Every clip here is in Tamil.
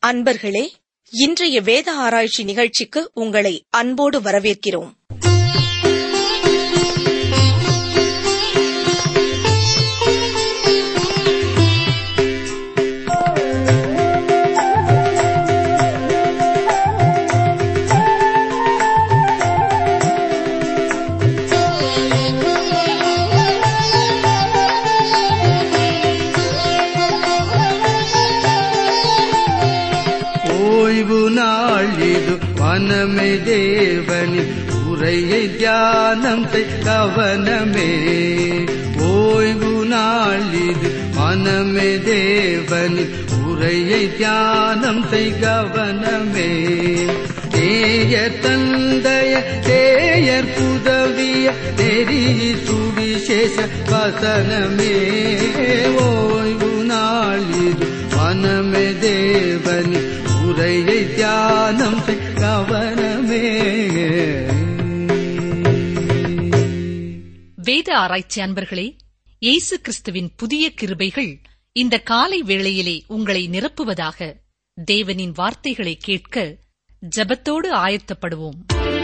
அன்பர்களே இன்றைய வேத ஆராய்ச்சி நிகழ்ச்சிக்கு உங்களை அன்போடு வரவேற்கிறோம் ஓய்வு நாள் இது மனமே தேவனின் உரையை தியானம் செய் கவனமே ஓய்வு நாள் இது மனமே தேவனின் உரையை தியானம் செய் கவனமே தேய தந்தைய தேயர் புதவிய நெறி சுவிசேஷ வசனமே ஓய்வு நாள் இது மனமே தேவனி உரையை தியானம் செய் கவனமே வேத ஆராய்ச்சி அன்பர்களே இயேசு கிறிஸ்துவின் புதிய கிருபைகள் இந்த காலை வேளையிலே உங்களை நிரப்புவதாக தேவனின் வார்த்தைகளை கேட்க ஜெபத்தோடு ஆயத்தப்படுவோம்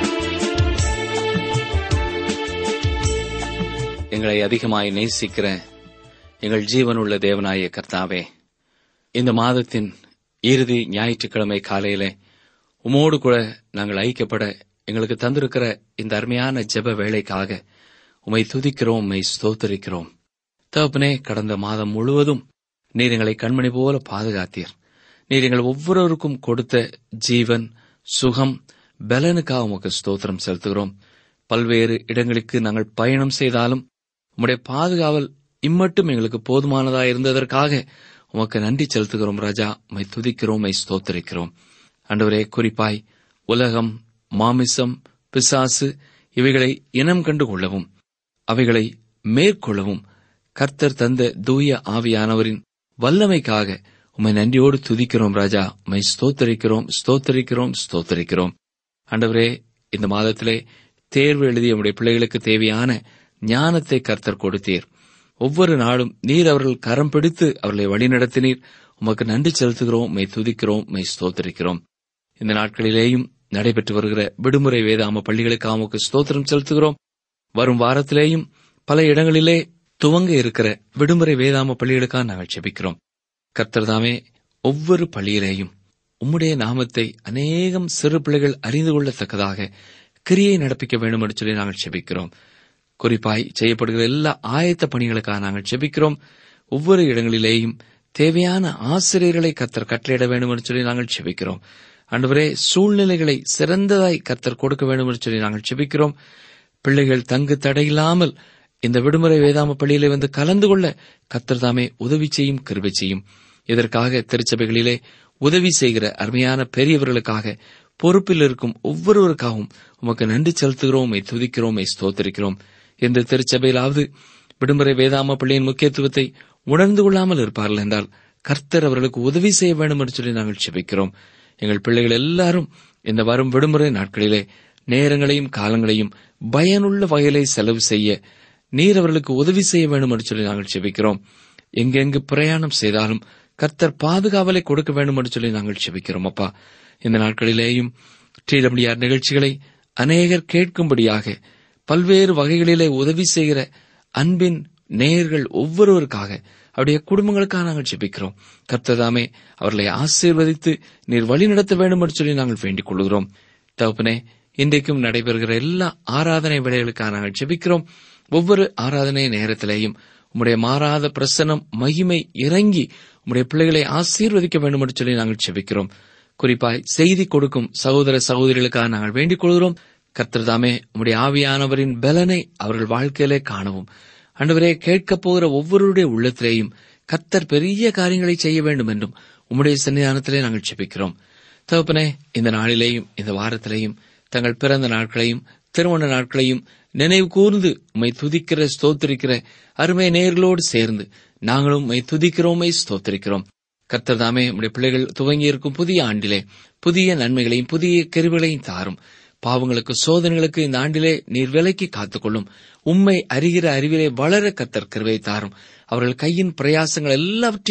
எங்களை அதிகமாய் நேசிக்கிற எங்கள் ஜீவனுள்ள தேவனாய கர்த்தாவே இந்த மாதத்தின் இறுதி ஞாயிற்றுக்கிழமை காலையிலே உமோடு கூட நாங்கள் ஐக்கியப்பட எங்களுக்கு தந்திருக்கிற இந்த அருமையான ஜெப வேலைக்காக உமை துதிக்கிறோம் உம்மை ஸ்தோத்தரிக்கிறோம் தகப்பனே கடந்த மாதம் முழுவதும் நீர் எங்களை கண்மணி போல பாதுகாத்தீர் நீர் எங்கள் ஒவ்வொருவருக்கும் கொடுத்த ஜீவன் சுகம் பலனுக்காக உமக்கு ஸ்தோத்திரம் செலுத்துகிறோம் பல்வேறு இடங்களுக்கு நாங்கள் பயணம் செய்தாலும் உம்முடைய பாதுகாவல் இம்மட்டும் எங்களுக்கு போதுமானதா இருந்ததற்காக உமக்கு நன்றி செலுத்துகிறோம் ராஜா உம்மை துதிக்கிறோம் உம்மை ஸ்தோத்தரிக்கிறோம் ஆண்டவரே குறிப்பாய் உலகம் மாமிசம் பிசாசு இவைகளை இனம் கண்டு கொள்ளவும் அவைகளை மேற்கொள்ளவும் கர்த்தர் தந்த தூய ஆவியானவரின் வல்லமைக்காக உம்மை நன்றியோடு துதிக்கிறோம் ராஜா உம்மை ஸ்தோத்தரிக்கிறோம் ஸ்தோத்தரிக்கிறோம் ஸ்தோத்தரிக்கிறோம் ஆண்டவரே இந்த மாதத்திலே தேர்வு எழுதிய உம்முடைய பிள்ளைகளுக்கு தேவையான ஞானத்தை கர்த்தர் கொடுத்தீர் ஒவ்வொரு நாளும் நீர் அவர்கள் கரம் பிடித்து அவர்களை வழிநடத்தினீர் உமக்கு நன்றி செலுத்துகிறோம் உம்மை துதிக்கிறோம் உம்மை ஸ்தோத்தரிக்கிறோம் இந்த நாட்களிலேயும் நடைபெற்று வருகிற விடுமுறை வேதாம பள்ளிகளுக்கு உமக்கு ஸ்தோத்திரம் செலுத்துகிறோம் வரும் வாரத்திலேயும் பல இடங்களிலே துவங்க இருக்கிற விடுமுறை வேதாம பள்ளிகளுக்காக நாங்கள் செபிக்கிறோம் கர்த்தர்தாமே ஒவ்வொரு பள்ளியிலேயும் உம்முடைய நாமத்தை அநேகம் சிறு பிள்ளைகள் அறிந்து கொள்ளத்தக்கதாக கிரியை நடப்பிக்க வேண்டும் என்று சொல்லி நாங்கள் செபிக்கிறோம் குறிப்பாய் செய்யப்படுகிற எல்லா ஆயத்த பணிகளுக்காக நாங்கள் செபிக்கிறோம் ஒவ்வொரு இடங்களிலேயும் தேவையான ஆசிரியர்களை கத்தர் கட்டளையிட வேண்டும் என்று சொல்லி நாங்கள் செபிக்கிறோம் அன்றுவரே சூழ்நிலைகளை சிறந்ததாய் கத்தர் கொடுக்க வேண்டும் என்று சொல்லி நாங்கள் செபிக்கிறோம் பிள்ளைகள் தங்கு தடையில்லாமல் இந்த விடுமுறை வேதாம பள்ளியிலே வந்து கலந்து கொள்ள கத்தர் தாமே உதவி செய்யும் கிருபை செய்யும் இதற்காக திருச்சபைகளிலே உதவி செய்கிற அருமையான பெரியவர்களுக்காக பொறுப்பில் இருக்கும் ஒவ்வொருவருக்காகவும் உமக்கு நன்றி செலுத்துகிறோம் உம்மை துதிக்கிறோம் உம்மை ஸ்தோத்தரிக்கிறோம் என்று திருச்சபையிலாவது விடுமுறை வேதாம பள்ளியின் முக்கியத்துவத்தை உணர்ந்து கொள்ளாமல் இருப்பார்கள் என்றால் கர்த்தர் அவர்களுக்கு உதவி செய்ய வேண்டும் என்று சொல்லி நாங்கள் செபிக்கிறோம் எங்கள் பிள்ளைகள் எல்லாரும் இந்த வரும் விடுமுறை நாட்களிலே நேரங்களையும் காலங்களையும் பயனுள்ள வகையிலே செலவு செய்ய நீர் அவர்களுக்கு உதவி செய்ய வேண்டும் என்று சொல்லி நாங்கள் செபிக்கிறோம் எங்கெங்கு பிரயாணம் செய்தாலும் கர்த்தர் பாதுகாவலை கொடுக்க வேண்டும் என்று சொல்லி நாங்கள் செபிக்கிறோம் அப்பா இந்த நாட்களிலேயும் டிடபிள்யூஆர் நிகழ்ச்சிகளை அநேகர் கேட்கும்படியாக பல்வேறு வகைகளிலே உதவி செய்கிற அன்பின் நேயர்கள் ஒவ்வொருவருக்காக அவருடைய குடும்பங்களுக்காக நாங்கள் ஜெபிக்கிறோம் கர்த்ததாமே அவர்களை ஆசீர்வதித்து நீர் வழி நடத்த வேண்டும் என்று சொல்லி நாங்கள் வேண்டிக் கொள்கிறோம் தகப்பனே இன்றைக்கும் நடைபெறுகிற எல்லா ஆராதனை வேலைகளுக்காக நாங்கள் ஜெபிக்கிறோம் ஒவ்வொரு ஆராதனை நேரத்திலேயும் உம்முடைய மாறாத பிரசனம் மகிமை இறங்கி உம்முடைய பிள்ளைகளை ஆசீர்வதிக்க வேண்டும் என்று சொல்லி நாங்கள் ஜெபிக்கிறோம் குறிப்பாய் செய்தி கொடுக்கும் சகோதர சகோதரிகளுக்காக நாங்கள் வேண்டிக் கொள்கிறோம் கர்த்தர்தாமே உம்முடைய ஆவியானவரின் பலனை அவர்கள் வாழ்க்கையிலே காணவும் அன்றுவரே கேட்கப் போகிற ஒவ்வொருடைய உள்ளத்திலேயும் கர்த்தர் பெரிய காரியங்களை செய்ய வேண்டும் என்றும் உம்முடைய சன்னிதானத்திலே நாங்கள் ஜெபிக்கிறோம் தகப்பனே இந்த நாளிலேயும் இந்த வாரத்திலேயும் தங்கள் பிறந்த நாட்களையும் திருமண நாட்களையும் நினைவு கூர்ந்து உம்மை துதிக்கிற ஸ்தோத்திரிக்கிற அருமை நேர்களோடு சேர்ந்து நாங்களும் உம்மை துதிக்கிறோம் உம்மை ஸ்தோத்திரிக்கிறோம் கர்த்தர்தாமே உம்முடைய பிள்ளைகள் துவங்கி இருக்கும் புதிய ஆண்டிலே புதிய நன்மைகளையும் புதிய கருவிகளையும் தாரும் பாவங்களுக்கு சோதனைகளுக்கு இந்த ஆண்டிலே நீர் விலைக்கு காத்துக்கொள்ளும் உம்மை அறிகிற அறிவிலே வளர கத்தர் கிருவை தாரும் அவர்கள் கையின் பிரயாசங்கள் எல்லாவற்றையும்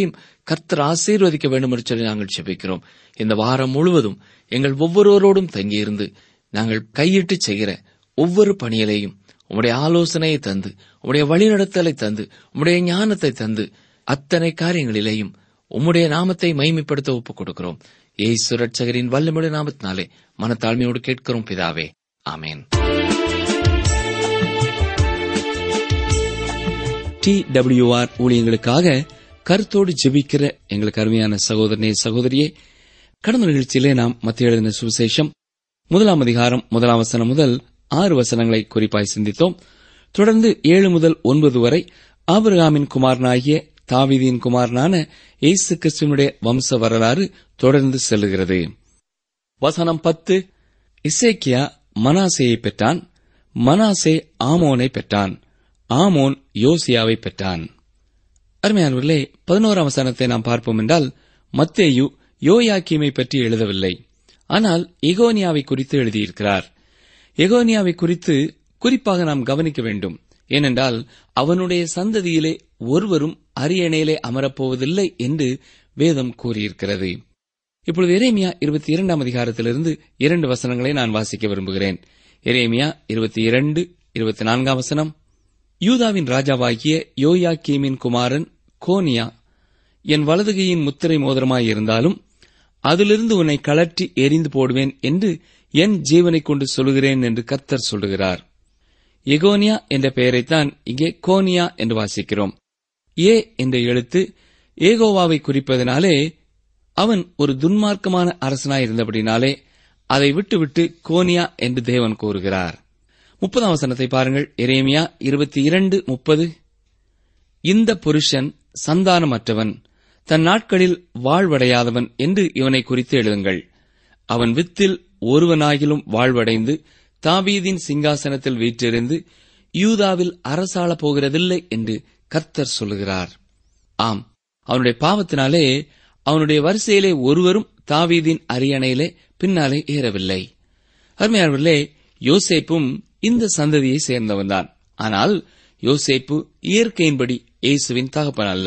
கர்த்தர் ஆசீர்வதிக்க வேண்டும் என்று சொல்லி நாங்கள் செபிக்கிறோம் இந்த வாரம் முழுவதும் எங்கள் ஒவ்வொருவரோடும் தங்கியிருந்து நாங்கள் கையிட்டு செய்கிற ஒவ்வொரு பணியிலையும் உம்முடைய ஆலோசனையை தந்து உம்முடைய வழிநடத்தலை தந்து உம்முடைய ஞானத்தை தந்து அத்தனை காரியங்களிலேயும் உம்முடைய நாமத்தை மைமைப்படுத்த ஒப்புக் கொடுக்கிறோம் ஏசு ரட்சகரின் வல்லமுடைய நாமத்தினாலே மனத்தாழ்மையோடு கேட்கிறோம் பிதாவே ஆமேன் டி டபிள்யூஆர் ஊழியங்களுக்காக கருத்தோடு ஜெபிக்கிற எங்களுக்கு அருமையான சகோதரனே சகோதரியே கடந்த நிகழ்ச்சியிலே நாம் மத்திய எழுதின சுவிசேஷம் முதலாம் அதிகாரம் முதலாம் வசனம் முதல் ஆறு வசனங்களை குறிப்பாய் சிந்தித்தோம் தொடர்ந்து ஏழு முதல் ஒன்பது வரை ஆபிரகாமின் குமாரனாகிய தாவீதின் குமாரனான இயேசு கிறிஸ்துவனுடைய வம்ச வரலாறு தொடர்ந்து செல்லுகிறது வசனம் பத்து இசேக்கியா மனாசேயை பெற்றான் மனாசே ஆமோனை பெற்றான் ஆமோன் யோசியாவை பெற்றான் அருமையானவர்களே பதினோராம் வசனத்தை நாம் பார்ப்போம் என்றால் மத்தேயு யோயாக்கீமை பற்றி எழுதவில்லை ஆனால் எகோனியாவை குறித்து எழுதியிருக்கிறார் எகோனியாவை குறித்து குறிப்பாக நாம் கவனிக்க வேண்டும் ஏனென்றால் அவனுடைய சந்ததியிலே ஒருவரும் அரியணையிலே அமரப்போவதில்லை என்று வேதம் கூறியிருக்கிறது இப்பொழுது எரேமியா இருபத்தி இரண்டாம் அதிகாரத்திலிருந்து இரண்டு வசனங்களை நான் வாசிக்க விரும்புகிறேன் எரேமியா இருபத்தி இரண்டு இருபத்தி நான்காம் வசனம் யூதாவின் ராஜாவாகிய யோயாக்கீமின் குமாரன் கோனியா என் வலதுகையின் முத்திரை மோதிரமாயிருந்தாலும் அதிலிருந்து உன்னை கலற்றி எரிந்து போடுவேன் என்று என் ஜீவனைக் கொண்டு சொல்கிறேன் என்று கர்த்தர் சொல்லுகிறார் எகோனியா என்ற பெயரைத்தான் இங்கே கோனியா என்று வாசிக்கிறோம் ஏ என்ற எழுத்து ஏகோவாவை குறிப்பதனாலே அவன் ஒரு துன்மார்க்கமான அரசனாயிருந்தபடினாலே அதை விட்டுவிட்டு கோனியா என்று தேவன் கூறுகிறார் முப்பதாம் வசனத்தை பாருங்கள் எரேமியா இருபத்தி இரண்டு முப்பது இந்த புருஷன் சந்தானமற்றவன் தன் நாட்களில் வாழ்வடையாதவன் என்று இவனை குறித்து எழுதுங்கள் அவன் வித்தில் ஒருவனாகிலும் வாழ்வடைந்து தாவீதின் சிங்காசனத்தில் வீற்றிருந்து யூதாவில் அரசாளப் போகிறதில்லை என்று கர்த்தர் சொல்லுகிறார் ஆம் அவனுடைய பாவத்தினாலே அவனுடைய வரிசையிலே ஒருவரும் தாவீதின் அரியணையிலே பின்னாலே ஏறவில்லை அருமையானவர்களே யோசேப்பும் இந்த சந்ததியை சேர்ந்தவன்தான் ஆனால் யோசேப்பு இயற்கையின்படி இயேசுவின் தகப்பன் அல்ல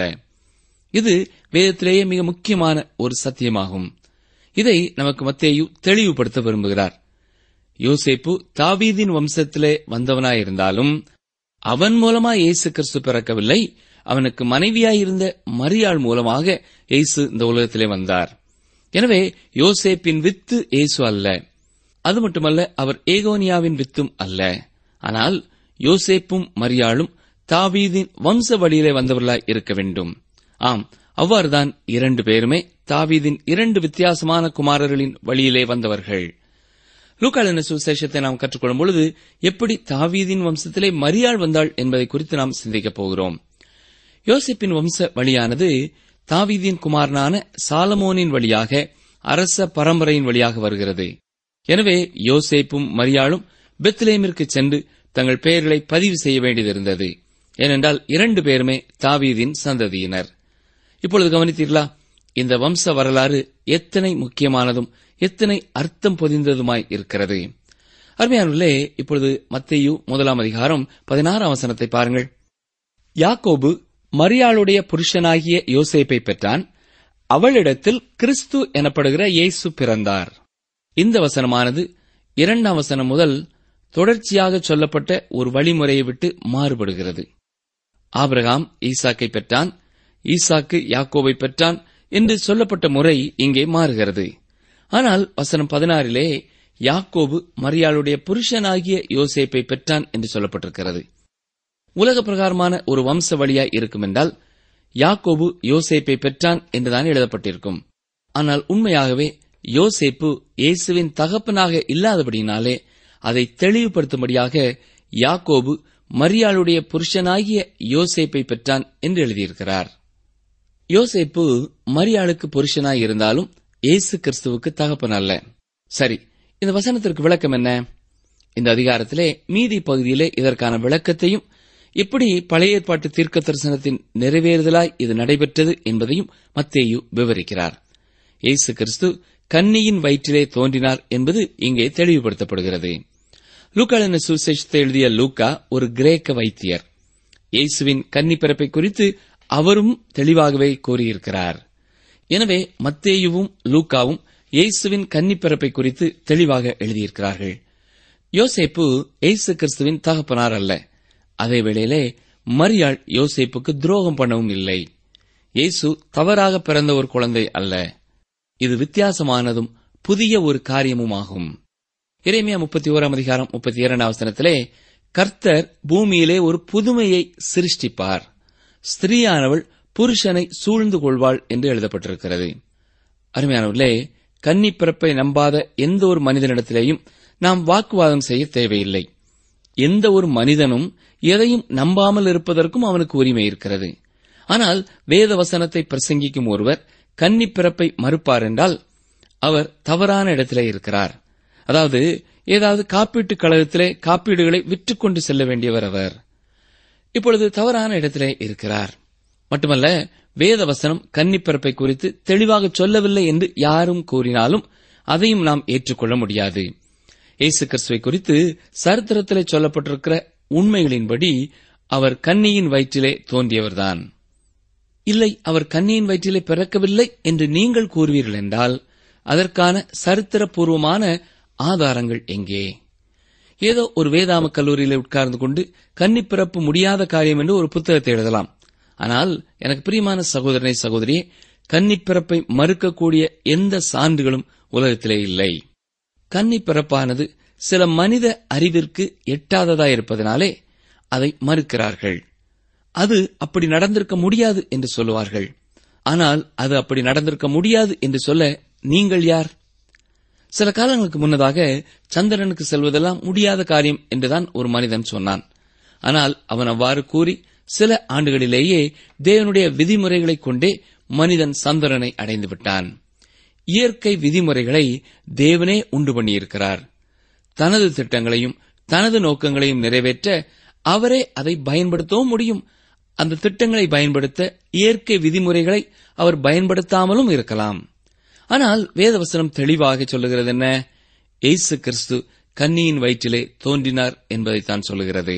இது வேதத்திலேயே மிக முக்கியமான ஒரு சத்தியமாகும் இதை நமக்கு மத்தேயு தெளிவுபடுத்த விரும்புகிறார் யோசேப்பு தாவீதின் வம்சத்திலே வந்தவனாயிருந்தாலும் அவன் மூலமா இயேசு கிறிஸ்து பிறக்கவில்லை அவனுக்கு மனைவியாயிருந்த மரியாள் மூலமாக இயேசு இந்த உலகத்திலே வந்தார் எனவே யோசேப்பின் வித்து இயேசு அல்ல அது மட்டுமல்ல அவர் ஏகோனியாவின் வித்தும் அல்ல ஆனால் யோசேப்பும் மரியாளும் தாவீதின் வம்ச வழியிலே வந்தவர்களாய் இருக்க வேண்டும் ஆம் அவ்வாறுதான் இரண்டு பேருமே தாவீதின் இரண்டு வித்தியாசமான குமாரர்களின் வழியிலே வந்தவர்கள் லூக்காளின சுவிசேஷத்தை நாம் கற்றுக்கொள்ளும் பொழுது எப்படி தாவீதின் வம்சத்திலே மரியாள் வந்தாள் என்பதை குறித்து நாம் சிந்திக்கப் போகிறோம் யோசிப்பின் வம்ச வழியானது தாவீதின் குமாரனான சாலமோனின் வழியாக அரச பரம்பரையின் வழியாக வருகிறது எனவே யோசேப்பும் மரியாளும் பெத்லேமிற்கு சென்று தங்கள் பெயர்களை பதிவு செய்ய வேண்டியதிருந்தது ஏனென்றால் இரண்டு பேருமே தாவீதின் சந்ததியினர் இப்பொழுது கவனித்தீர்களா இந்த வம்ச வரலாறு எத்தனை முக்கியமானதும் எத்தனை அர்த்தம் பொதிந்ததுமாய் இருக்கிறது அருமையானவர்களே இப்பொழுது மத்தேயு முதலாம் அதிகாரம் பதினாறாம் வசனத்தை பாருங்கள் யாக்கோபு மரியாளுடைய புருஷனாகிய யோசேப்பை பெற்றான் அவளிடத்தில் கிறிஸ்து எனப்படுகிற இயேசு பிறந்தார் இந்த வசனமானது இரண்டாம் வசனம் முதல் தொடர்ச்சியாக சொல்லப்பட்ட ஒரு வழிமுறையை விட்டு மாறுபடுகிறது ஆபிரகாம் ஈசாக்கை பெற்றான் ஈசாக்கு யாக்கோவை பெற்றான் என்று சொல்லப்பட்ட முறை இங்கே மாறுகிறது ஆனால் வசனம் பதினாறிலே யாக்கோபு மரியாளுடைய புருஷனாகிய யோசேப்பை பெற்றான் என்று சொல்லப்பட்டிருக்கிறது உலக பிரகாரமான ஒரு வம்ச வழியாய் இருக்கும் என்றால் யாக்கோபு யோசேப்பை பெற்றான் என்றுதான் எழுதப்பட்டிருக்கும் ஆனால் உண்மையாகவே யோசேப்பு இயேசுவின் தகப்பனாக இல்லாதபடியினாலே அதை தெளிவுபடுத்தும்படியாக யாக்கோபு மரியாளுடைய புருஷனாகிய யோசேப்பை பெற்றான் என்று எழுதியிருக்கிறார் யோசேப்பு மரியாளுக்கு புருஷனாய் இருந்தாலும் இயேசு கிறிஸ்துவுக்கு தகப்பன் அல்ல சரி இந்த வசனத்திற்கு விளக்கம் என்ன இந்த அதிகாரத்திலே மீதி பகுதியிலே இதற்கான விளக்கத்தையும் எப்படி பழைய ஏற்பாட்டு தீர்க்க தரிசனத்தின் நிறைவேறுதலாய் இது நடைபெற்றது என்பதையும் மத்தேயு விவரிக்கிறார் இயேசு கிறிஸ்து கன்னியின் வயிற்றிலே தோன்றினார் என்பது இங்கே தெளிவுபடுத்தப்படுகிறது லூக்காளின சுசேஷத்தை எழுதிய லூக்கா ஒரு கிரேக்க வைத்தியர் இயேசுவின் கன்னி பிறப்பை குறித்து அவரும் தெளிவாகவே கூறியிருக்கிறார் எனவே மத்தேயுவும் லூக்காவும் இயேசுவின் கன்னிப்பிறப்பை குறித்து தெளிவாக எழுதியிருக்கிறார்கள் யோசேப்பு இயேசு கிறிஸ்துவின் தகப்பனார் அல்ல அதே வேளையிலே மரியாள் யோசேப்புக்கு துரோகம் பண்ணவும் இல்லை இயேசு தவறாக பிறந்த ஒரு குழந்தை அல்ல இது வித்தியாசமானதும் புதிய ஒரு காரியமுமாகும் இறைமையா முப்பத்தி ஓராம் அதிகாரம் முப்பத்தி இரண்டாம் வசனத்திலே கர்த்தர் பூமியிலே ஒரு புதுமையை சிருஷ்டிப்பார் ஸ்திரீயானவள் புருஷனை சூழ்ந்து கொள்வாள் என்று எழுதப்பட்டிருக்கிறது அருமையானவர்களே கன்னி பிறப்பை நம்பாத எந்த ஒரு மனிதனிடத்திலேயும் நாம் வாக்குவாதம் செய்ய தேவையில்லை எந்த ஒரு மனிதனும் எதையும் நம்பாமல் இருப்பதற்கும் அவனுக்கு உரிமை இருக்கிறது ஆனால் வேத வசனத்தை பிரசங்கிக்கும் ஒருவர் கன்னி பிறப்பை மறுப்பார் என்றால் அவர் தவறான இடத்திலே இருக்கிறார் அதாவது ஏதாவது காப்பீட்டுக் கழகத்திலே காப்பீடுகளை விற்றுக்கொண்டு செல்ல வேண்டியவர் அவர் இப்பொழுது தவறான இடத்திலே இருக்கிறார் மட்டுமல்ல வேத வசனம் கன்னிப்பிறப்பை குறித்து தெளிவாக சொல்லவில்லை என்று யாரும் கூறினாலும் அதையும் நாம் ஏற்றுக்கொள்ள முடியாது இயேசு கிறிஸ்துவை குறித்து சரித்திரத்திலே சொல்லப்பட்டிருக்கிற உண்மைகளின்படி அவர் கன்னியின் வயிற்றிலே தோன்றியவர்தான் இல்லை அவர் கன்னியின் வயிற்றிலே பிறக்கவில்லை என்று நீங்கள் கூறுவீர்கள் என்றால் அதற்கான சரித்திரபூர்வமான ஆதாரங்கள் எங்கே ஏதோ ஒரு வேதாம கல்லூரியில உட்கார்ந்து கொண்டு கன்னி பிறப்பு முடியாத காரியம் என்று ஒரு புத்தகத்தை எழுதலாம் ஆனால் எனக்கு பிரியமான சகோதரனை சகோதரியே கன்னி பிறப்பை மறுக்கக்கூடிய எந்த சான்றுகளும் உலகத்திலே இல்லை கன்னி பிறப்பானது சில மனித அறிவிற்கு எட்டாததாயிருப்பதனாலே அதை மறுக்கிறார்கள் அது அப்படி நடந்திருக்க முடியாது என்று சொல்லுவார்கள் ஆனால் அது அப்படி நடந்திருக்க முடியாது என்று சொல்ல நீங்கள் யார் சில காலங்களுக்கு முன்னதாக சந்திரனுக்கு செல்வதெல்லாம் முடியாத காரியம் என்றுதான் ஒரு மனிதன் சொன்னான் ஆனால் அவன் அவ்வாறு கூறி சில ஆண்டுகளிலேயே தேவனுடைய விதிமுறைகளைக் கொண்டே மனிதன் சந்திரனை அடைந்து விட்டான் இயற்கை விதிமுறைகளை தேவனே உண்டு பண்ணியிருக்கிறார் தனது திட்டங்களையும் தனது நோக்கங்களையும் நிறைவேற்ற அவரே அதை பயன்படுத்தவும் முடியும் அந்த திட்டங்களை பயன்படுத்த இயற்கை விதிமுறைகளை அவர் பயன்படுத்தாமலும் இருக்கலாம் ஆனால் வேதவசனம் தெளிவாக சொல்லுகிறது என்ன இயேசு கிறிஸ்து கன்னியின் வயிற்றிலே தோன்றினார் என்பதைத்தான் சொல்லுகிறது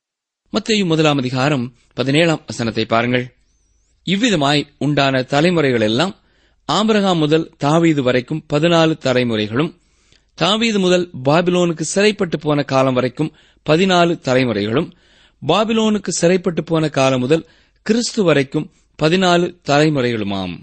மத்திய முதலாம் அதிகாரம் பதினேழாம் வசனத்தை பாருங்கள் இவ்விதமாய் உண்டான தலைமுறைகள் எல்லாம் ஆபிரகாம் முதல் தாவீது வரைக்கும் பதினாலு தலைமுறைகளும் தாவீது முதல் பாபிலோனுக்கு சிறைப்பட்டு போன காலம் வரைக்கும் பதினாலு தலைமுறைகளும் பாபிலோனுக்கு சிறைப்பட்டு போன காலம் முதல் கிறிஸ்து வரைக்கும் பதினாலு தலைமுறைகளுமாம்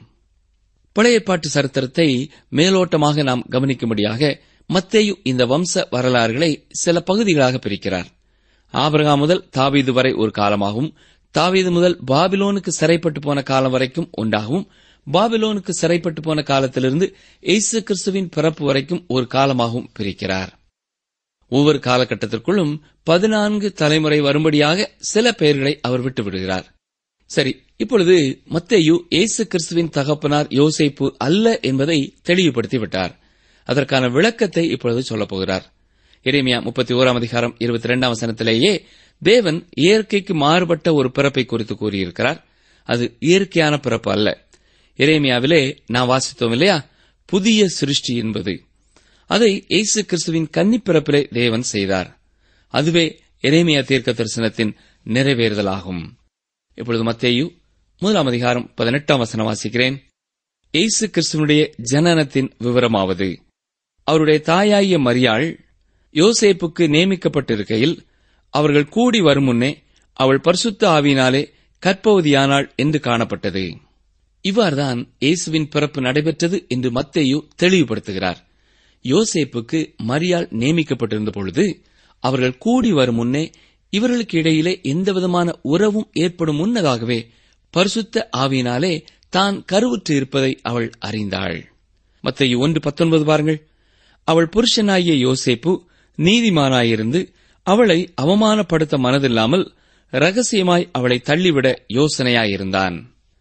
பழைய பாட்டு சரித்திரத்தை மேலோட்டமாக நாம் கவனிக்கும்படியாக மத்தேயு இந்த வம்ச வரலாறுகளை சில பகுதிகளாக பிரிக்கிறார் ஆபிரகாம் முதல் தாவீது வரை ஒரு காலமாகவும் தாவீது முதல் பாபிலோனுக்கு சிறைப்பட்டு போன காலம் வரைக்கும் ஒன்றாகவும் பாபிலோனுக்கு சிறைப்பட்டு போன காலத்திலிருந்து இயேசு கிறிஸ்துவின் பிறப்பு வரைக்கும் ஒரு காலமாகவும் பிரிக்கிறார் ஒவ்வொரு காலகட்டத்திற்குள்ளும் பதினான்கு தலைமுறை வரும்படியாக சில பெயர்களை அவர் விட்டு விடுகிறார் சரி இப்பொழுது மத்தேயு இயேசு கிறிஸ்துவின் தகப்பனார் யோசேப்பு அல்ல என்பதை தெளிவுபடுத்தி விட்டார் அதற்கான விளக்கத்தை இப்பொழுது சொல்லப் போகிறார் இறைமையா முப்பத்தி ஓராம் அதிகாரம் இருபத்தி இரண்டாம் வசனத்திலேயே தேவன் இயற்கைக்கு மாறுபட்ட ஒரு பிறப்பை குறித்து கூறியிருக்கிறார் அது இயற்கையான பிறப்பு அல்ல இறைமையாவிலே நான் வாசித்தோம் இல்லையா புதிய சிருஷ்டி என்பது அதை இயேசு கிறிஸ்துவின் கன்னிப்பிறப்பிலே தேவன் செய்தார் அதுவே எரேமியா தீர்க்க தரிசனத்தின் நிறைவேறுதலாகும் இப்பொழுது மத்தேயு முதலாம் அதிகாரம் பதினெட்டாம் வசனம் வாசிக்கிறேன் இயேசு கிறிஸ்துவனுடைய ஜனனத்தின் விவரமாவது அவருடைய தாயாகிய மரியாள் யோசேப்புக்கு நியமிக்கப்பட்டிருக்கையில் அவர்கள் கூடி வரும் முன்னே அவள் பரிசுத்த ஆவியினாலே கற்பவதியானாள் என்று காணப்பட்டது இவ்வாறுதான் இயேசுவின் பிறப்பு நடைபெற்றது என்று மத்தேயு தெளிவுபடுத்துகிறார் யோசேப்புக்கு மரியாள் நியமிக்கப்பட்டிருந்த பொழுது அவர்கள் கூடி வரும் முன்னே இவர்களுக்கு இடையிலே எந்தவிதமான உறவும் ஏற்படும் முன்னதாகவே பரிசுத்த ஆவியினாலே தான் கருவுற்று இருப்பதை அவள் அறிந்தாள் மத்திய ஒன்று பத்தொன்பது பாருங்கள் அவள் புருஷனாகிய யோசேப்பு நீதிமானாயிருந்து அவளை அவமானப்படுத்த மனதில்லாமல் ரகசியமாய் அவளை தள்ளிவிட யோசனையாயிருந்தான்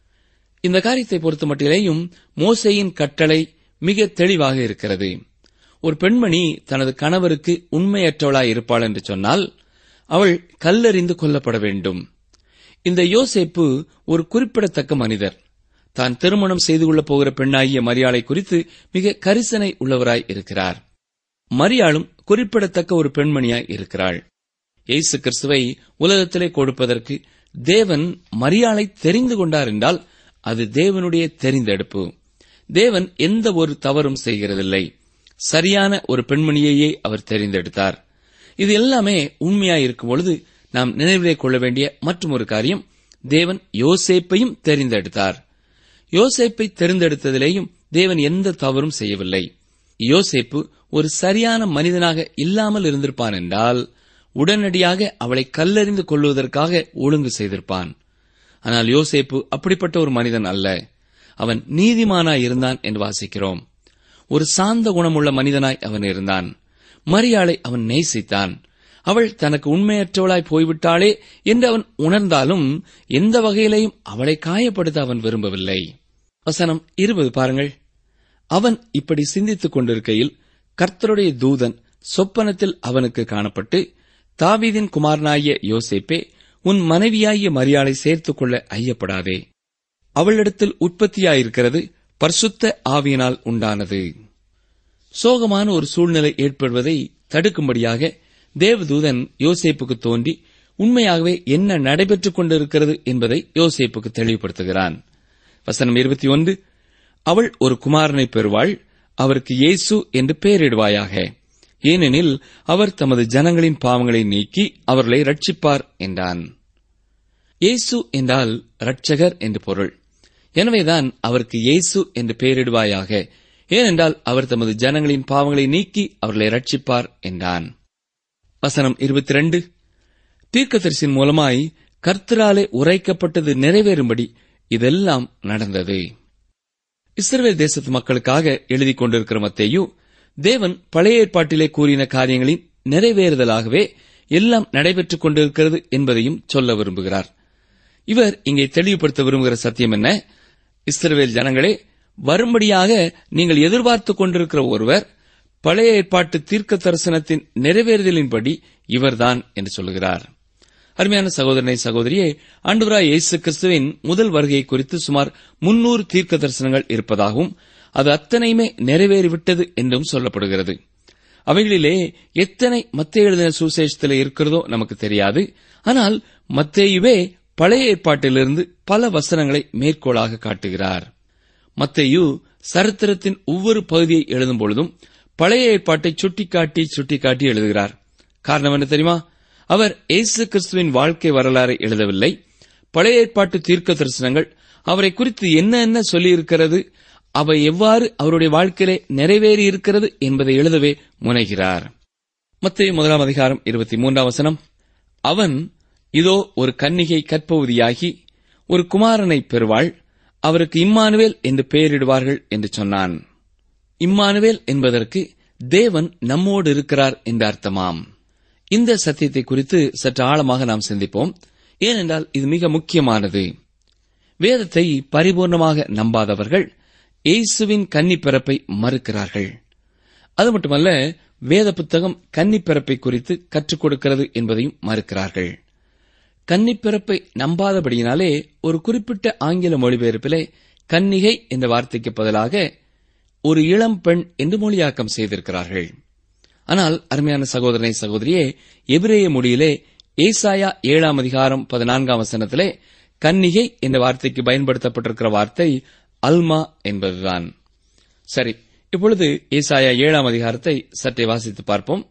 இந்த காரியத்தை பொறுத்த மட்டிலேயும் மோசையின் கட்டளை மிக தெளிவாக இருக்கிறது ஒரு பெண்மணி தனது கணவருக்கு உண்மையற்றவளாய் இருப்பாள் என்று சொன்னால் அவள் கல்லறிந்து கொல்லப்பட வேண்டும் இந்த யோசேப்பு ஒரு குறிப்பிடத்தக்க மனிதர் தான் திருமணம் செய்து கொள்ளப் போகிற பெண்ணாகிய மரியாளை குறித்து மிக கரிசனை உள்ளவராய் இருக்கிறார் மரியாளும் குறிப்பிடத்தக்க ஒரு பெண்மணியாய் இருக்கிறாள் இயேசு கிறிஸ்துவை உலகத்திலே கொடுப்பதற்கு தேவன் மரியாளை தெரிந்து கொண்டார் என்றால் அது தேவனுடைய தெரிந்தெடுப்பு தேவன் எந்த ஒரு தவறும் செய்கிறதில்லை சரியான ஒரு பெண்மணியையே அவர் தெரிந்தெடுத்தார் இது எல்லாமே உண்மையாயிருக்கும் பொழுது நாம் நினைவிலே கொள்ள வேண்டிய மற்றும் ஒரு காரியம் தேவன் யோசேப்பையும் தெரிந்தெடுத்தார் யோசேப்பை தெரிந்தெடுத்ததிலேயும் தேவன் எந்த தவறும் செய்யவில்லை யோசேப்பு ஒரு சரியான மனிதனாக இல்லாமல் இருந்திருப்பான் என்றால் உடனடியாக அவளை கல்லறிந்து கொள்வதற்காக ஒழுங்கு செய்திருப்பான் ஆனால் யோசேப்பு அப்படிப்பட்ட ஒரு மனிதன் அல்ல அவன் நீதிமானாய் இருந்தான் என்று வாசிக்கிறோம் ஒரு சாந்த குணமுள்ள மனிதனாய் அவன் இருந்தான் மரியாளை அவன் நேசித்தான் அவள் தனக்கு உண்மையற்றவளாய் போய்விட்டாளே என்று அவன் உணர்ந்தாலும் எந்த வகையிலையும் அவளை காயப்படுத்த அவன் விரும்பவில்லை வசனம் இருபது பாருங்கள் அவன் இப்படி சிந்தித்துக் கொண்டிருக்கையில் கர்த்தருடைய தூதன் சொப்பனத்தில் அவனுக்கு காணப்பட்டு தாவீதின் குமாரனாகிய யோசேப்பே உன் மனைவியாகிய மரியாளை சேர்த்துக் கொள்ள ஐயப்படாதே அவளிடத்தில் உற்பத்தியாயிருக்கிறது பரிசுத்த ஆவியினால் உண்டானது சோகமான ஒரு சூழ்நிலை ஏற்படுவதை தடுக்கும்படியாக தேவதூதன் யோசேப்புக்கு தோன்றி உண்மையாகவே என்ன நடைபெற்றுக் கொண்டிருக்கிறது என்பதை யோசேப்புக்கு தெளிவுபடுத்துகிறான் வசனம் இருபத்தி ஒன்று அவள் ஒரு குமாரனை பெறுவாள் அவருக்கு இயேசு என்று பெயரிடுவாயாக ஏனெனில் அவர் தமது ஜனங்களின் பாவங்களை நீக்கி அவர்களை ரட்சிப்பார் என்றான் இயேசு என்றால் ரட்சகர் என்று பொருள் எனவேதான் அவருக்கு இயேசு என்று பெயரிடுவாயாக ஏனென்றால் அவர் தமது ஜனங்களின் பாவங்களை நீக்கி அவர்களை ரட்சிப்பார் என்றான் வசனம் இருபத்தி ரெண்டு தீர்க்கதரிசின் மூலமாய் கர்த்தராலே உரைக்கப்பட்டது நிறைவேறும்படி இதெல்லாம் நடந்தது இஸ்ரவேல் தேசத்து மக்களுக்காக எழுதி கொண்டிருக்கிற மத்தேயு தேவன் பழைய ஏற்பாட்டிலே கூறின காரியங்களின் நிறைவேறுதலாகவே எல்லாம் நடைபெற்றுக் கொண்டிருக்கிறது என்பதையும் சொல்ல விரும்புகிறார் இவர் இங்கே தெளிவுபடுத்த விரும்புகிற சத்தியம் என்ன இஸ்ரவேல் ஜனங்களே வரும்படியாக நீங்கள் எதிர்பார்த்துக் கொண்டிருக்கிற ஒருவர் பழைய ஏற்பாட்டு தீர்க்க தரிசனத்தின் நிறைவேறுதலின்படி இவர்தான் என்று சொல்லுகிறார் அருமையான சகோதரனை சகோதரியே ஆண்டவராய் இயேசு கிறிஸ்துவின் முதல் வருகை குறித்து சுமார் முன்னூறு தீர்க்க தரிசனங்கள் இருப்பதாகவும் அது அத்தனையுமே நிறைவேறிவிட்டது என்றும் சொல்லப்படுகிறது அவைகளிலே எத்தனை மத்திய எழுதின சுசேஷத்தில் இருக்கிறதோ நமக்கு தெரியாது ஆனால் மத்தேயுவே பழைய ஏற்பாட்டிலிருந்து பல வசனங்களை மேற்கோளாக காட்டுகிறார் மத்தேயு சரித்திரத்தின் ஒவ்வொரு பகுதியை எழுதும் பொழுதும் பழைய ஏற்பாட்டை சுட்டிக்காட்டி சுட்டிக்காட்டி எழுதுகிறார் காரணம் என்ன தெரியுமா அவர் இயேசு கிறிஸ்துவின் வாழ்க்கை வரலாறை எழுதவில்லை பழைய ஏற்பாட்டு தீர்க்க தரிசனங்கள் அவரை குறித்து என்ன என்ன சொல்லியிருக்கிறது அவை எவ்வாறு அவருடைய வாழ்க்கையிலே நிறைவேறி இருக்கிறது என்பதை எழுதவே முனைகிறார் மத்திய முதலாம் அதிகாரம் இருபத்தி மூன்றாம் வசனம் அவன் இதோ ஒரு கன்னிகை கற்பவதியாகி ஒரு குமாரனை பெறுவாள் அவருக்கு இம்மானுவேல் என்று பெயரிடுவார்கள் என்று சொன்னான் இம்மானுவேல் என்பதற்கு தேவன் நம்மோடு இருக்கிறார் என்று அர்த்தமாம் இந்த சத்தியத்தை குறித்து சற்று ஆழமாக நாம் சிந்திப்போம் ஏனென்றால் இது மிக முக்கியமானது வேதத்தை பரிபூர்ணமாக நம்பாதவர்கள் இயேசுவின் கன்னி பிறப்பை மறுக்கிறார்கள் அது மட்டுமல்ல வேத புத்தகம் கன்னி பிறப்பை குறித்து கற்றுக் கொடுக்கிறது என்பதையும் மறுக்கிறார்கள் கன்னிப்பிறப்பை நம்பாதபடியினாலே ஒரு குறிப்பிட்ட ஆங்கில மொழிபெயர்ப்பிலே கன்னிகை என்ற வார்த்தைக்கு பதிலாக ஒரு இளம் பெண் என்று மொழியாக்கம் செய்திருக்கிறார்கள் ஆனால் அருமையான சகோதரனை சகோதரியே எபிரேய மொழியிலே ஏசாயா ஏழாம் அதிகாரம் பதினான்காம் வசனத்திலே கன்னிகை என்ற வார்த்தைக்கு பயன்படுத்தப்பட்டிருக்கிற வார்த்தை அல்மா என்பதுதான் சரி இப்பொழுது ஏசாயா ஏழாம் அதிகாரத்தை சற்றே வாசித்து பார்ப்போம்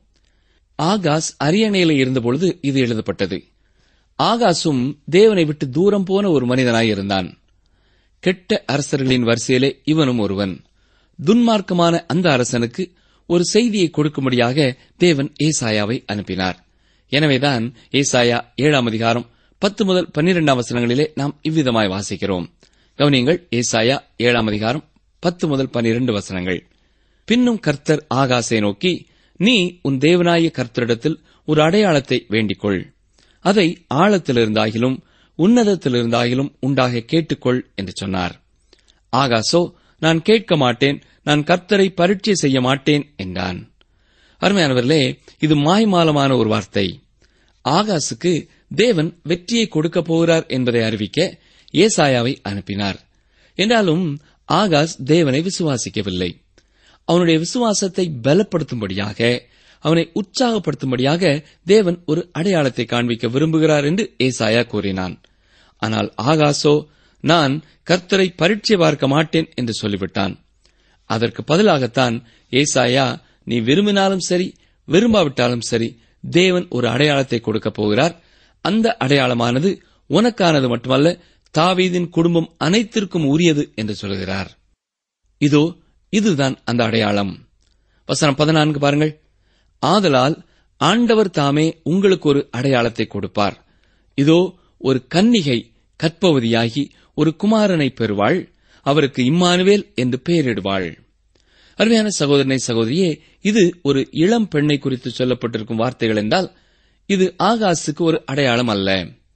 ஆகாஸ் அரியணையில இருந்தபொழுது இது எழுதப்பட்டது ஆகாசும் தேவனை விட்டு தூரம் போன ஒரு மனிதனாய் இருந்தான் கெட்ட அரசர்களின் வரிசையிலே இவனும் ஒருவன் துன்மார்க்கமான அந்த அரசனுக்கு ஒரு செய்தியை கொடுக்கும்படியாக தேவன் ஏசாயாவை அனுப்பினார் எனவேதான் ஏசாயா ஏழாம் அதிகாரம் பத்து முதல் பன்னிரெண்டாம் வசனங்களிலே நாம் இவ்விதமாய் வாசிக்கிறோம் கவனியங்கள் ஏசாயா ஏழாம் அதிகாரம் பத்து முதல் பன்னிரண்டு வசனங்கள் பின்னும் கர்த்தர் ஆகாசை நோக்கி நீ உன் தேவனாய கர்த்தரிடத்தில் ஒரு அடையாளத்தை வேண்டிக்கொள் அதை ஆழத்திலிருந்தாகிலும் உன்னதத்திலிருந்தாகிலும் உண்டாக கேட்டுக்கொள் என்று சொன்னார் ஆகாசோ நான் கேட்க மாட்டேன் நான் கர்த்தரை பரீட்சை செய்ய மாட்டேன் என்றான் அருமையானவர்களே இது மாய்மாலமான ஒரு வார்த்தை ஆகாசுக்கு தேவன் வெற்றியை கொடுக்கப் போகிறார் என்பதை அறிவிக்க ஏசாயாவை அனுப்பினார் என்றாலும் ஆகாஸ் தேவனை விசுவாசிக்கவில்லை அவனுடைய விசுவாசத்தை பலப்படுத்தும்படியாக அவனை உற்சாகப்படுத்தும்படியாக தேவன் ஒரு அடையாளத்தை காண்பிக்க விரும்புகிறார் என்று ஏசாயா கூறினான் ஆனால் ஆகாசோ நான் கர்த்தரை பரீட்சை பார்க்க மாட்டேன் என்று சொல்லிவிட்டான் அதற்கு பதிலாகத்தான் ஏசாயா நீ விரும்பினாலும் சரி விரும்பாவிட்டாலும் சரி தேவன் ஒரு அடையாளத்தை கொடுக்கப் போகிறார் அந்த அடையாளமானது உனக்கானது மட்டுமல்ல தாவீதின் குடும்பம் அனைத்திற்கும் உரியது என்று சொல்கிறார் இதோ இதுதான் அந்த அடையாளம் வசனம் பதினான்கு பாருங்கள் ஆதலால் ஆண்டவர் தாமே உங்களுக்கு ஒரு அடையாளத்தை கொடுப்பார் இதோ ஒரு கன்னிகை கற்பவதியாகி ஒரு குமாரனை பெறுவாள் அவருக்கு இம்மானுவேல் என்று பெயரிடுவாள் அருமையான சகோதரனை சகோதரியே இது ஒரு இளம் பெண்ணை குறித்து சொல்லப்பட்டிருக்கும் வார்த்தைகள் என்றால் இது ஆகாசுக்கு ஒரு அடையாளம் அல்ல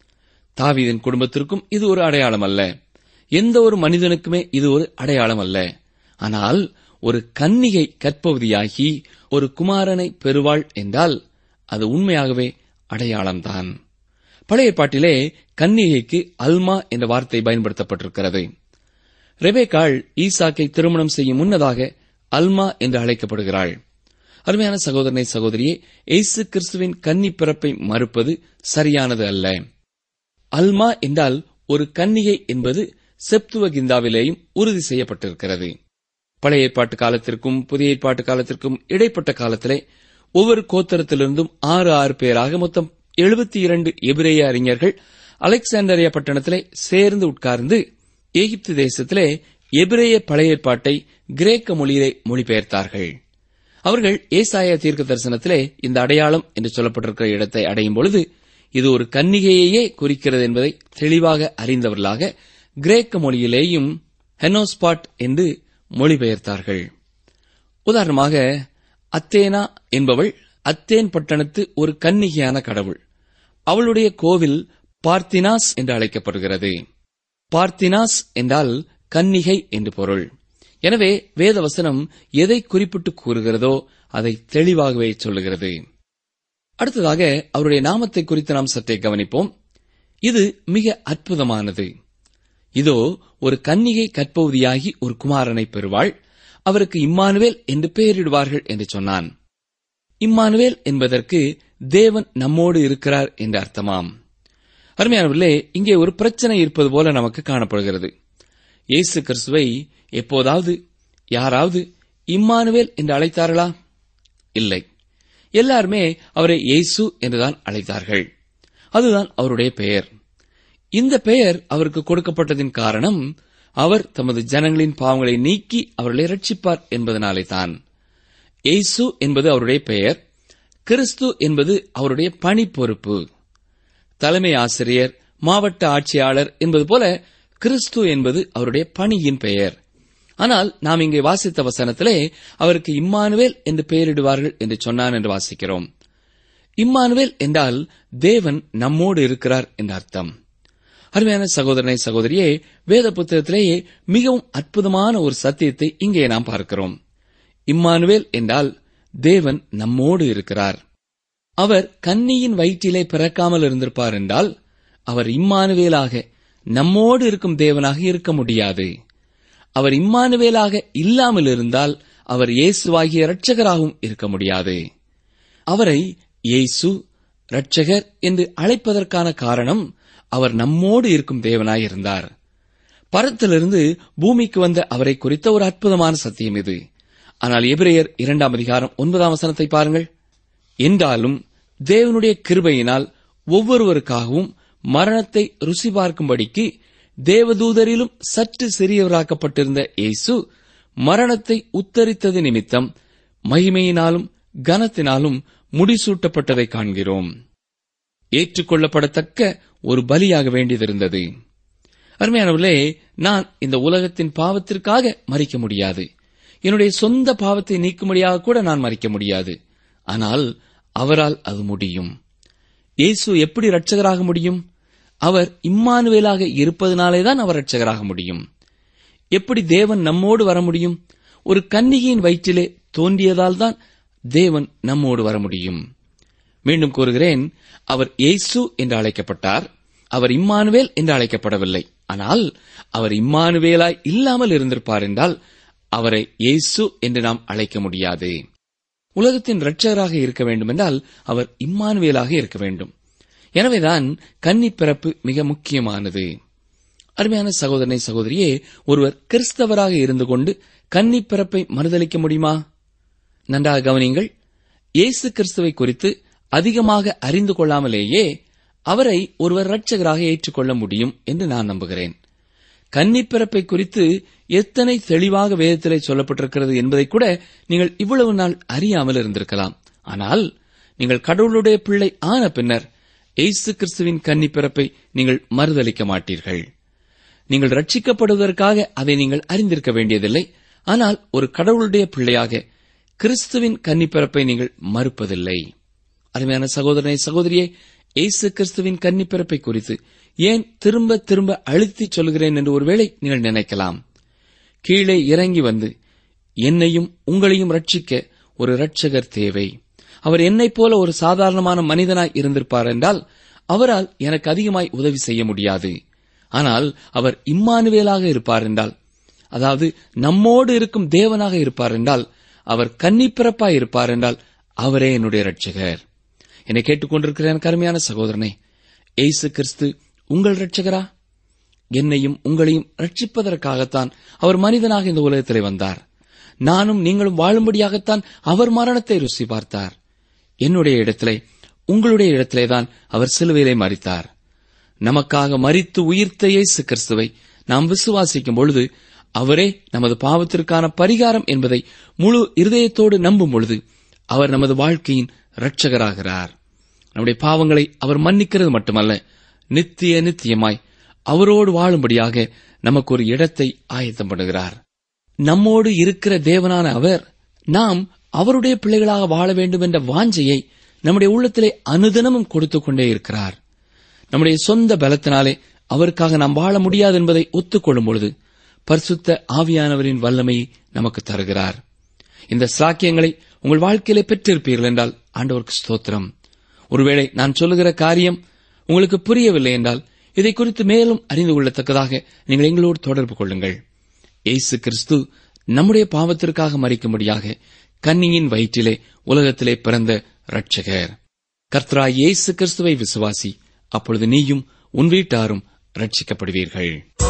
தாவீதின் குடும்பத்திற்கும் இது ஒரு அடையாளம் அல்ல எந்த ஒரு மனிதனுக்குமே இது ஒரு அடையாளம் அல்ல ஆனால் ஒரு கன்னிகை கற்பவதியாகி ஒரு குமாரனை பெறுவாள் என்றால் அது உண்மையாகவே அடையாளம்தான் பழைய பாட்டிலே கன்னிகைக்கு அல்மா என்ற வார்த்தை பயன்படுத்தப்பட்டிருக்கிறது ரெபேக்காள் ஈசாக்கை திருமணம் செய்யும் முன்னதாக அல்மா என்று அழைக்கப்படுகிறாள் அருமையான சகோதரனை சகோதரியே இயேசு கிறிஸ்துவின் கன்னி பிறப்பை மறுப்பது சரியானது அல்ல அல்மா என்றால் ஒரு கன்னிகை என்பது செப்துவகிந்தாவிலேயும் உறுதி செய்யப்பட்டிருக்கிறது பழைய ஏற்பாட்டு காலத்திற்கும் புதிய ஏற்பாட்டு காலத்திற்கும் இடைப்பட்ட காலத்திலே ஒவ்வொரு கோத்தரத்திலிருந்தும் ஆறு ஆறு பேராக மொத்தம் எழுபத்தி இரண்டு எபிரேய அறிஞர்கள் அலெக்சாண்டரியா பட்டணத்திலே சேர்ந்து உட்கார்ந்து எகிப்து தேசத்திலே எபிரேய பழைய ஏற்பாட்டை கிரேக்க மொழியிலே மொழிபெயர்த்தார்கள் அவர்கள் ஏசாயா தீர்க்க தரிசனத்திலே இந்த அடையாளம் என்று சொல்லப்பட்டிருக்கிற இடத்தை அடையும் பொழுது இது ஒரு கன்னிகையையே குறிக்கிறது என்பதை தெளிவாக அறிந்தவர்களாக கிரேக்க மொழியிலேயும் ஹெனோஸ்பாட் என்று மொழிபெயர்த்தார்கள் உதாரணமாக அத்தேனா என்பவள் அத்தேன் பட்டணத்து ஒரு கன்னிகையான கடவுள் அவளுடைய கோவில் பார்த்தினாஸ் என்று அழைக்கப்படுகிறது பார்த்தினாஸ் என்றால் கன்னிகை என்று பொருள் எனவே வேதவசனம் எதை குறிப்பிட்டு கூறுகிறதோ அதை தெளிவாகவே சொல்லுகிறது அடுத்ததாக அவருடைய நாமத்தை குறித்து நாம் சற்றே கவனிப்போம் இது மிக அற்புதமானது இதோ ஒரு கன்னிகை கற்பவதியாகி ஒரு குமாரனை பெறுவாள் அவருக்கு இம்மானுவேல் என்று பெயரிடுவார்கள் என்று சொன்னான் இம்மானுவேல் என்பதற்கு தேவன் நம்மோடு இருக்கிறார் என்று அர்த்தமாம் அருமையானவர்களே இங்கே ஒரு பிரச்சனை இருப்பது போல நமக்கு காணப்படுகிறது இயேசு கிறிஸ்துவை எப்போதாவது யாராவது இம்மானுவேல் என்று அழைத்தார்களா இல்லை எல்லாருமே அவரை இயேசு என்றுதான் அழைத்தார்கள் அதுதான் அவருடைய பெயர் இந்த பெயர் அவருக்கு கொடுக்கப்பட்டதின் காரணம் அவர் தமது ஜனங்களின் பாவங்களை நீக்கி அவர்களை ரட்சிப்பார் என்பதனாலே தான் இயேசு என்பது அவருடைய பெயர் கிறிஸ்து என்பது அவருடைய பணி பொறுப்பு தலைமை ஆசிரியர் மாவட்ட ஆட்சியாளர் என்பது போல கிறிஸ்து என்பது அவருடைய பணியின் பெயர் ஆனால் நாம் இங்கே வாசித்த வசனத்திலே அவருக்கு இம்மானுவேல் என்று பெயரிடுவார்கள் என்று சொன்னான் என்று வாசிக்கிறோம் இம்மானுவேல் என்றால் தேவன் நம்மோடு இருக்கிறார் என்று அர்த்தம் அருமையான சகோதரனை சகோதரியே வேத புத்தகத்திலேயே மிகவும் அற்புதமான ஒரு சத்தியத்தை இங்கே நாம் பார்க்கிறோம் இம்மானுவேல் என்றால் தேவன் நம்மோடு இருக்கிறார் அவர் கன்னியின் வயிற்றிலே பிறக்காமல் இருந்திருப்பார் என்றால் அவர் இம்மானுவேலாக நம்மோடு இருக்கும் தேவனாக இருக்க முடியாது அவர் இம்மானுவேலாக இல்லாமல் இருந்தால் அவர் இயேசுவாகிய இரட்சகராகவும் இருக்க முடியாது அவரை இயேசு இரட்சகர் என்று அழைப்பதற்கான காரணம் அவர் நம்மோடு இருக்கும் தேவனாயிருந்தார் பரத்திலிருந்து பூமிக்கு வந்த அவரை குறித்த ஒரு அற்புதமான சத்தியம் இது ஆனால் எபிரேயர் இரண்டாம் அதிகாரம் ஒன்பதாம் வசனத்தை பாருங்கள் என்றாலும் தேவனுடைய கிருபையினால் ஒவ்வொருவருக்காகவும் மரணத்தை ருசி பார்க்கும்படிக்கு தேவதூதரிலும் சற்று சிறியவராக்கப்பட்டிருந்த இயேசு மரணத்தை உத்தரித்தது நிமித்தம் மகிமையினாலும் கனத்தினாலும் முடிசூட்டப்பட்டதை காண்கிறோம் ஏற்றுக்கொள்ளப்படத்தக்க ஒரு பலியாக வேண்டியதிருந்தது அருமையானவர்களே நான் இந்த உலகத்தின் பாவத்திற்காக மறிக்க முடியாது என்னுடைய சொந்த பாவத்தை நீக்கும்படியாக கூட நான் மறிக்க முடியாது ஆனால் அவரால் அது முடியும் இயேசு எப்படி ரட்சகராக முடியும் அவர் இம்மானுவேலாக இருப்பதனாலேதான் அவர் ரட்சகராக முடியும் எப்படி தேவன் நம்மோடு வர முடியும் ஒரு கன்னிகையின் வயிற்றிலே தோன்றியதால் தான் தேவன் நம்மோடு வர முடியும் மீண்டும் கூறுகிறேன் அவர் இயேசு என்று அழைக்கப்பட்டார் அவர் இம்மானுவேல் என்று அழைக்கப்படவில்லை ஆனால் அவர் இம்மானுவேலாய் இல்லாமல் இருந்திருப்பார் என்றால் அவரை இயேசு என்று நாம் அழைக்க முடியாது உலகத்தின் இரட்சகராக இருக்க வேண்டுமென்றால் அவர் இம்மானுவேலாக இருக்க வேண்டும் எனவேதான் கன்னி பிறப்பு மிக முக்கியமானது அருமையான சகோதரனை சகோதரியே ஒருவர் கிறிஸ்தவராக இருந்து கொண்டு கன்னி பிறப்பை மறுதளிக்க முடியுமா நன்றாக கவனியுங்கள் இயேசு கிறிஸ்துவை குறித்து அதிகமாக அறிந்து கொள்ளாமலேயே அவரை ஒருவர் இரட்சகராக ஏற்றுக்கொள்ள முடியும் என்று நான் நம்புகிறேன் கன்னிப்பிறப்பை குறித்து எத்தனை தெளிவாக வேதத்திலே சொல்லப்பட்டிருக்கிறது என்பதை கூட நீங்கள் இவ்வளவு நாள் அறியாமல் இருந்திருக்கலாம் ஆனால் நீங்கள் கடவுளுடைய பிள்ளை ஆன பின்னர் இயேசு கிறிஸ்துவின் கன்னிப்பிறப்பை நீங்கள் மறுதளிக்க மாட்டீர்கள் நீங்கள் ரட்சிக்கப்படுவதற்காக அதை நீங்கள் அறிந்திருக்க வேண்டியதில்லை ஆனால் ஒரு கடவுளுடைய பிள்ளையாக கிறிஸ்துவின் கன்னிப்பிறப்பை நீங்கள் மறுப்பதில்லை அருமையான சகோதரனை சகோதரியே இயேசு கிறிஸ்துவின் கன்னிப்பிறப்பை குறித்து ஏன் திரும்ப திரும்ப அழுத்திச் சொல்கிறேன் என்று ஒருவேளை நீங்கள் நினைக்கலாம் கீழே இறங்கி வந்து என்னையும் உங்களையும் ரட்சிக்க ஒரு இரட்சகர் தேவை அவர் என்னைப் போல ஒரு சாதாரணமான மனிதனாய் இருந்திருப்பார் என்றால் அவரால் எனக்கு அதிகமாய் உதவி செய்ய முடியாது ஆனால் அவர் இம்மானுவேலாக இருப்பார் என்றால் அதாவது நம்மோடு இருக்கும் தேவனாக இருப்பார் என்றால் அவர் கன்னிப்பிறப்பாய் இருப்பார் என்றால் அவரே என்னுடைய இரட்சகர் என்னை கேட்டுக்கொண்டிருக்கிற எனக்கு அருமையான சகோதரனே ஏசு கிறிஸ்து உங்கள் இரட்சகரா என்னையும் உங்களையும் ரட்சிப்பதற்காகத்தான் அவர் மனிதனாக இந்த உலகத்திலே வந்தார் நானும் நீங்களும் வாழும்படியாகத்தான் அவர் மரணத்தை ருசி பார்த்தார் என்னுடைய இடத்திலே உங்களுடைய இடத்திலேதான் அவர் சிலுவையிலே மறித்தார் நமக்காக மறித்து உயிர்த்த இயேசு கிறிஸ்துவை நாம் விசுவாசிக்கும் பொழுது அவரே நமது பாவத்திற்கான பரிகாரம் என்பதை முழு இருதயத்தோடு நம்பும் பொழுது அவர் நமது வாழ்க்கையின் இரட்சகராகிறார் நம்முடைய பாவங்களை அவர் மன்னிக்கிறது மட்டுமல்ல நித்திய நித்தியமாய் அவரோடு வாழும்படியாக நமக்கு ஒரு இடத்தை ஆயத்தம் பண்ணுகிறார் நம்மோடு இருக்கிற தேவனான அவர் நாம் அவருடைய பிள்ளைகளாக வாழ வேண்டும் என்ற வாஞ்சையை நம்முடைய உள்ளத்திலே அனுதினமும் கொடுத்துக் கொண்டே இருக்கிறார் நம்முடைய சொந்த பலத்தினாலே அவருக்காக நாம் வாழ முடியாது என்பதை ஒத்துக்கொள்ளும் பொழுது பரிசுத்த ஆவியானவரின் வல்லமையை நமக்கு தருகிறார் இந்த சாக்கியங்களை உங்கள் வாழ்க்கையிலே பெற்றிருப்பீர்கள் என்றால் ஆண்டவருக்கு ஸ்தோத்திரம் ஒருவேளை நான் சொல்லுகிற காரியம் உங்களுக்கு புரியவில்லை என்றால் இதை குறித்து மேலும் அறிந்து கொள்ளத்தக்கதாக நீங்கள் எங்களோடு தொடர்பு கொள்ளுங்கள் இயேசு கிறிஸ்து நம்முடைய பாவத்திற்காக மறிக்கும்படியாக கன்னியின் வயிற்றிலே உலகத்திலே பிறந்த இரட்சகர் கர்த்தரா இயேசு கிறிஸ்துவை விசுவாசி அப்பொழுது நீயும் உன் வீட்டாரும் ரட்சிக்கப்படுவீர்கள்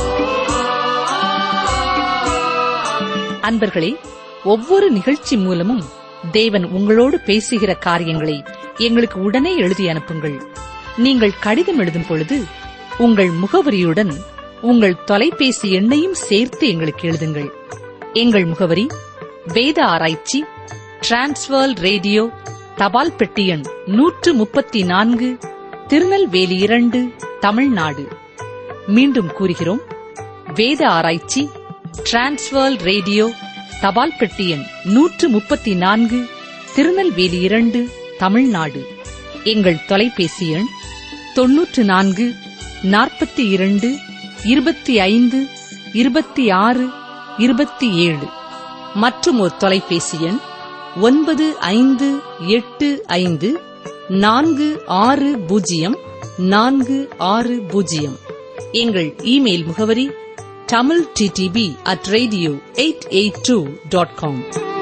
அன்பர்களே ஒவ்வொரு நிகழ்ச்சி மூலமும் தேவன் உங்களோடு பேசுகிற காரியங்களை எங்களுக்கு உடனே எழுதி அனுப்புங்கள் நீங்கள் கடிதம் எழுதும் பொழுது உங்கள் முகவரியுடன் உங்கள் தொலைபேசி எண்ணையும் சேர்த்து எங்களுக்கு எழுதுங்கள் எங்கள் முகவரி வேத ஆராய்ச்சி டிரான்ஸ்வர் ரேடியோ தபால் பெட்டி எண் நூற்று முப்பத்தி நான்கு திருநெல்வேலி இரண்டு தமிழ்நாடு மீண்டும் கூறுகிறோம் வேத ஆராய்ச்சி டிரான்ஸ்வர் ரேடியோ தபால் பெட்டி எண் நூற்று முப்பத்தி நான்கு திருநெல்வேலி இரண்டு தமிழ்நாடு எங்கள் தொலைபேசி எண் தொன்னூற்று நான்கு நாற்பத்தி இரண்டு இருபத்தி ஐந்து இருபத்தி ஆறு இருபத்தி ஏழு மற்றும் ஒரு தொலைபேசி எண் ஒன்பது ஐந்து எட்டு ஐந்து நான்கு ஆறு பூஜ்ஜியம் நான்கு ஆறு பூஜ்ஜியம் எங்கள் இமெயில் முகவரி Tamil DTP at radio eight eight two dot com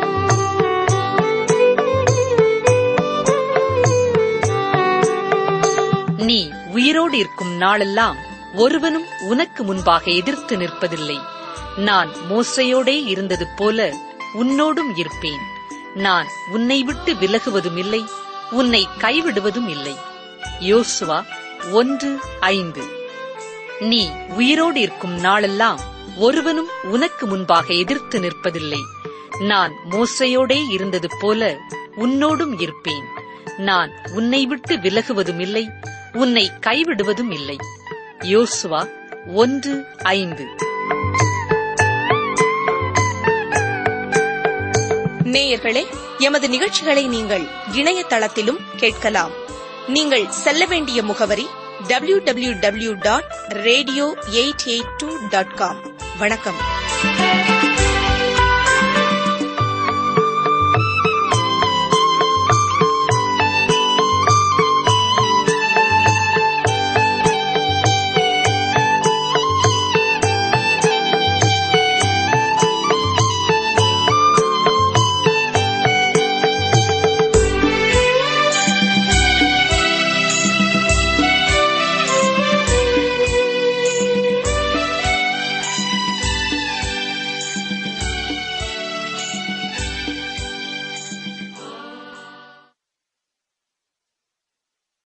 நீ உயிரோடு இருக்கும் நாளெல்லாம் ஒருவனும் உனக்கு முன்பாக எதிர்த்து நிற்பதில்லை நான் மோசையோடே இருந்தது போல உன்னோடும் இருப்பேன் நான் உன்னை விட்டு விலகுவதும் இல்லை உன்னை கைவிடுவதும் இல்லை யோசுவா ஒன்று ஐந்து நீ உயிரோடு இருக்கும் நாளெல்லாம் ஒருவனும் உனக்கு முன்பாக எதிர்த்து நிற்பதில்லை நான் மோசையோடே இருந்தது போல உன்னோடும் இருப்பேன் நான் உன்னை விட்டு விலகுவதும் இல்லை உன்னை கைவிடுவதும் இல்லை யோசுவா ஒன்று ஐந்து நேயர்களே எமது நிகழ்ச்சிகளை நீங்கள் இணையதளத்திலும் கேட்கலாம் நீங்கள் செல்ல வேண்டிய முகவரி W W W dot radio eight eight two dot com வணக்கம்